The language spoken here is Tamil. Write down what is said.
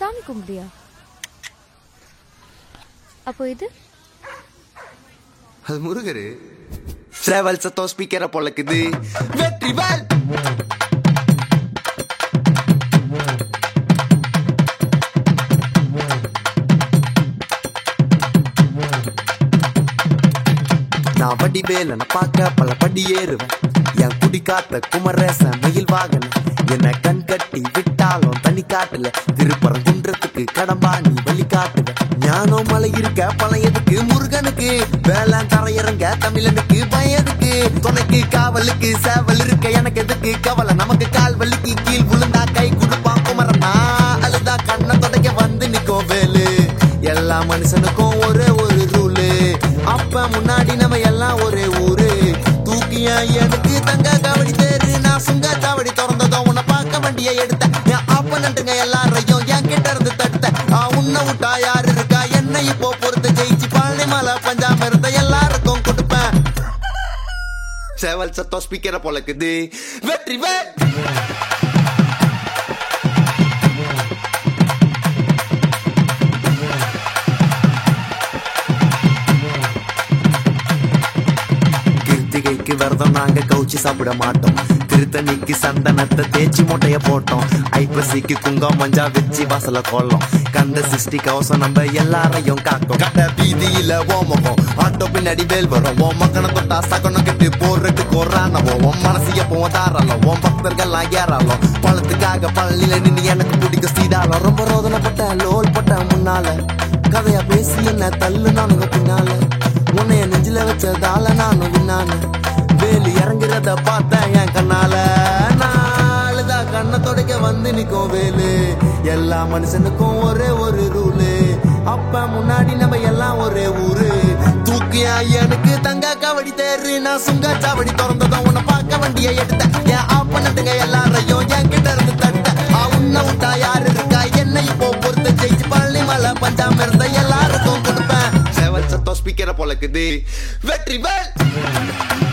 சாமி கும்பிடியா அப்போ இது அது முருகரு சேவல் சத்தம் ஸ்பீக்கரை பொழக்குது வெற்றி வேல் நான் வடி வேலை நான் பார்க்க பல படி ஏறுவேன் என் குடி காத்த குமரேசன் மயில் வாகன என்ன கண் கட்டி விட்டாலும் தண்ணி காட்டல திருப்பரம் குன்றத்துக்கு கடம்பா நீ வழி காட்டுவ ஞானம் மலை இருக்க பழம் எதுக்கு முருகனுக்கு வேளாண் தரையிறங்க தமிழனுக்கு பயதுக்கு துணைக்கு காவலுக்கு சேவல் இருக்க எனக்கு எதுக்கு கவலை நமக்கு கால் வலிக்கு கீழ் விழுந்தா கை கொடுப்பான் குமரனா அழுதா கண்ணை தொடக்க வந்து நிக்கும் வேலு எல்லா மனுஷனுக்கும் ஒரே ஒரு ரூலு அப்ப முன்னாடி நம்ம எல்லாம் ஒரே ஊரு தூக்கியா எனக்கு தங்க காவடி தேரு நான் சுங்க காவடி திறந்ததும் உன்னை பார்க்க வண்டியை எடுத்தேன் என் அப்பனண்டுங்க எல்லாரையும் என் கிட்ட இருந்து தடுத்த உன்னை விட்டா யாரு இருக்கா என்ன இப்போ பொறுத்து ஜெயிச்சு பழனி மலை பஞ்சாம இருந்த எல்லாருக்கும் கொடுப்பேன் சேவல் சத்தம் ஸ்பீக்கரை பொழக்குது வெற்றி வே கிருத்திகைக்கு விரதம் நாங்க கவுச்சி சாப்பிட மாட்டோம் திருத்தணிக்கு சந்தனத்தை தேய்ச்சி மூட்டைய போட்டோம் ஐப்பசிக்கு குங்கம் மஞ்சா வச்சு வாசல கொள்ளோம் கந்த சிருஷ்டி கவசம் நம்ம எல்லாரையும் காக்கும் கட்ட வீதியில ஓமகம் ஆட்டோ பின்னாடி வேல் வரும் ஓ மக்கனை தொட்டா சகனம் கெட்டு போறதுக்கு ஒரு ராணவம் உன் மனசு எப்பவும் தாராளம் உன் பக்தர்கள் ஏறாளம் பழத்துக்காக பழனில நின்று எனக்கு பிடிக்க சீதாளம் ரொம்ப ரோதனைப்பட்ட லோல் பட்ட முன்னால கதையா பேசி என்ன தள்ளு நானுங்க பின்னால உன்னைய நெஞ்சில வச்சதால நானும் விண்ணான வேலி இறங்குறத பார்த்தேன் என் கண்ணால நாளுதா கண்ணை தொடக்க வந்து நிக்கும் வேலு எல்லா மனுஷனுக்கும் ஒரே ஒரு ரூலு அப்ப முன்னாடி நம்ம எல்லாம் ஒரே ஊரு தூக்கியா எனக்கு தங்க காவடி தேரு நான் சுங்க சாவடி திறந்ததும் உன்னை பார்க்க வண்டியை எடுத்தேன் என் ஆப்பனட்டுங்க எல்லாரையும் என் கிட்ட இருந்து தட்ட உன்னை விட்டா யாரு இருக்கா என்ன இப்போ பொறுத்த ஜெயிச்சு பழனி மலை பஞ்சாம இருந்த எல்லாருக்கும் கொடுப்பேன் சேவல் சத்தம் ஸ்பீக்கரை பொழக்குது வெற்றி வேல்